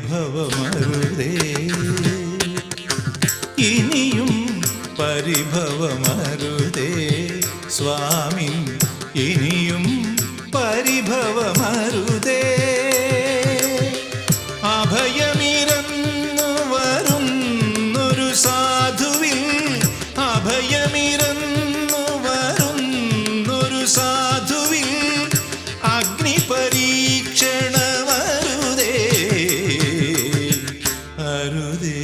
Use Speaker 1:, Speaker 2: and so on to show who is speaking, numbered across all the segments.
Speaker 1: പരിഭവമരുതേ ഇനിയും പരിഭവമരുതേ സ്വാമി ഇനിയും പരിഭവമരുതേ അഭയമിരന്നു വരുന്നൊരു സാധുവിൽ അഭയമിരന്നു വരുന്നൊരു സാധുവിൽ അഗ്നി പരീക്ഷണമരുതേ അരുതേ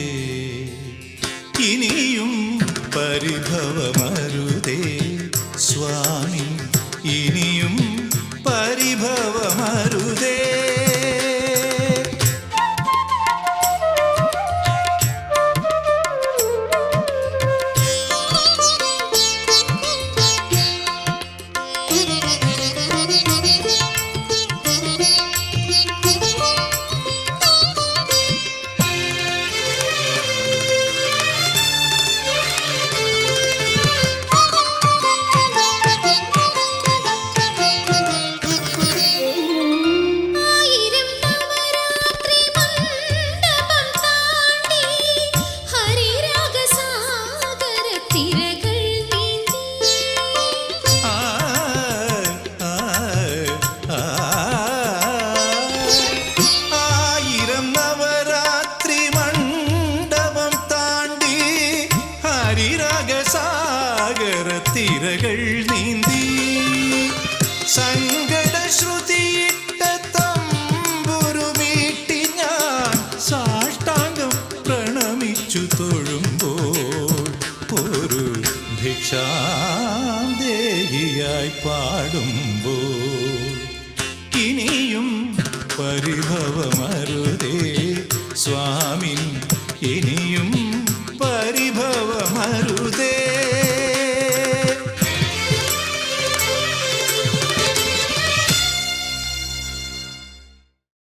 Speaker 1: ഇനിയും പരിഭവമരുതേ സ്വാമി ഇനിയും പരിഭവമരുതേ
Speaker 2: ആയിരം നവരാത്രി മണ്ഡപം താണ്ടി ഹരിരാഗസാഗര തിരകൾ നീന്തി
Speaker 1: ആ, ആ, ആ. ആയിരം നവരാത്രി മണ്ഡപം താണ്ടി ഹരിരാഗസാഗര തിരകൾ നീന്തി സങ്കട ശ്രുതിയിട്ട തമ്പുരുമീട്ടി ഞാൻ സാഷ്ടാംഗം പ്രണമിച്ചു തൊഴുമ്പോൾ ഒരു ഭിക്ഷാന്തേഹിയായി പാടുമ്പോൾ ഇനിയും പരിഭവമരുതേ സ്വാമിൻ